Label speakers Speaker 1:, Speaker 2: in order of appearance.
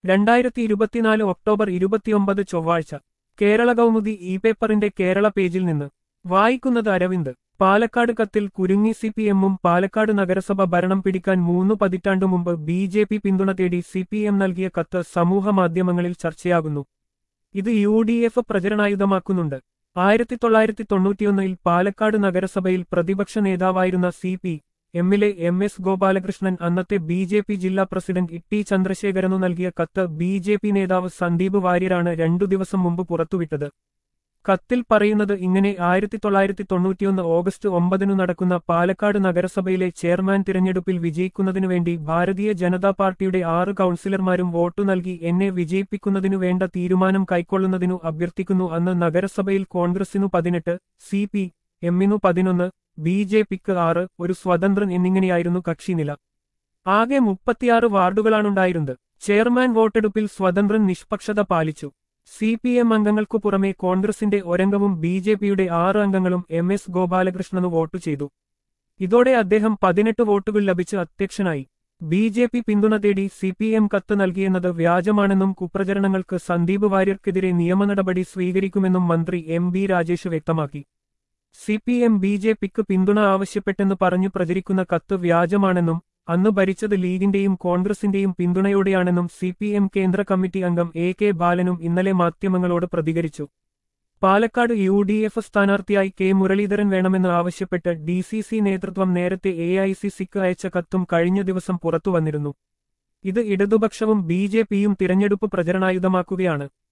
Speaker 1: രണ്ടായിരത്തി ഇരുപത്തിനാല് ഒക്ടോബർ ഇരുപത്തിയൊമ്പത് ചൊവ്വാഴ്ച കേരള കൗമുദി ഇ പേപ്പറിന്റെ കേരള പേജിൽ നിന്ന് വായിക്കുന്നത് അരവിന്ദ് പാലക്കാട് കത്തിൽ കുരുങ്ങി സി പി എമ്മും പാലക്കാട് നഗരസഭ ഭരണം പിടിക്കാൻ മൂന്ന് പതിറ്റാണ്ടു മുമ്പ് ബി ജെ പി പിന്തുണ തേടി സി പി എം നൽകിയ കത്ത് സമൂഹമാധ്യമങ്ങളിൽ ചർച്ചയാകുന്നു ഇത് യു ഡി എഫ് പ്രചരണായുധമാക്കുന്നുണ്ട് ആയിരത്തി തൊള്ളായിരത്തി തൊണ്ണൂറ്റിയൊന്നിൽ പാലക്കാട് നഗരസഭയിൽ പ്രതിപക്ഷ നേതാവായിരുന്ന സി പി എമ്മിലെ എം എസ് ഗോപാലകൃഷ്ണൻ അന്നത്തെ ബി ജെ പി ജില്ലാ പ്രസിഡന്റ് ഇ ചന്ദ്രശേഖരനു നൽകിയ കത്ത് ബി ജെ പി നേതാവ് സന്ദീപ് വാര്യരാണ് രണ്ടു ദിവസം മുമ്പ് പുറത്തുവിട്ടത് കത്തിൽ പറയുന്നത് ഇങ്ങനെ ആയിരത്തി തൊള്ളായിരത്തി തൊണ്ണൂറ്റിയൊന്ന് ഓഗസ്റ്റ് ഒമ്പതിനു നടക്കുന്ന പാലക്കാട് നഗരസഭയിലെ ചെയർമാൻ തിരഞ്ഞെടുപ്പിൽ വിജയിക്കുന്നതിനു വേണ്ടി ഭാരതീയ ജനതാ പാർട്ടിയുടെ ആറ് കൗൺസിലർമാരും വോട്ടു നൽകി എന്നെ വിജയിപ്പിക്കുന്നതിനു വേണ്ട തീരുമാനം കൈക്കൊള്ളുന്നതിനു അഭ്യർത്ഥിക്കുന്നു അന്ന് നഗരസഭയിൽ കോൺഗ്രസിനു പതിനെട്ട് സി പി എമ്മിനു പതിനൊന്ന് ബി ജെ പിക്ക് ആറ് ഒരു സ്വതന്ത്രൻ എന്നിങ്ങനെയായിരുന്നു കക്ഷിനില ആകെ മുപ്പത്തിയാറ് വാർഡുകളാണുണ്ടായിരുന്നത് ചെയർമാൻ വോട്ടെടുപ്പിൽ സ്വതന്ത്രൻ നിഷ്പക്ഷത പാലിച്ചു സി പി എം അംഗങ്ങൾക്കു പുറമെ കോൺഗ്രസിന്റെ ഒരംഗവും ബി ജെ പിയുടെ ആറ് അംഗങ്ങളും എം എസ് ഗോപാലകൃഷ്ണനു വോട്ടു ചെയ്തു ഇതോടെ അദ്ദേഹം പതിനെട്ട് വോട്ടുകൾ ലഭിച്ച് അധ്യക്ഷനായി ബി ജെ പി പിന്തുണ തേടി സി പി എം കത്ത് നൽകിയെന്നത് വ്യാജമാണെന്നും കുപ്രചരണങ്ങൾക്ക് സന്ദീപ് വാര്യർക്കെതിരെ നിയമനടപടി സ്വീകരിക്കുമെന്നും മന്ത്രി എം ബി രാജേഷ് വ്യക്തമാക്കി C P M B J പിക്ക് പിന്തുണ ആവശ്യപ്പെട്ടെന്ന് പറഞ്ഞു പ്രചരിക്കുന്ന കത്ത് വ്യാജമാണെന്നും അന്ന് ഭരിച്ചത് ലീഗിന്റെയും കോൺഗ്രസിന്റെയും പിന്തുണയോടെയാണെന്നും സി പി എം കേന്ദ്ര കമ്മിറ്റി അംഗം എ കെ ബാലനും ഇന്നലെ മാധ്യമങ്ങളോട് പ്രതികരിച്ചു പാലക്കാട് യു ഡി എഫ് സ്ഥാനാർത്ഥിയായി കെ മുരളീധരൻ വേണമെന്ന് ആവശ്യപ്പെട്ട് ഡി സി സി നേതൃത്വം നേരത്തെ എ ഐ സി സിക്ക് അയച്ച കത്തും കഴിഞ്ഞ ദിവസം പുറത്തുവന്നിരുന്നു ഇത് ഇടതുപക്ഷവും ബി ജെ പിയും തിരഞ്ഞെടുപ്പ് പ്രചരണായുധമാക്കുകയാണ്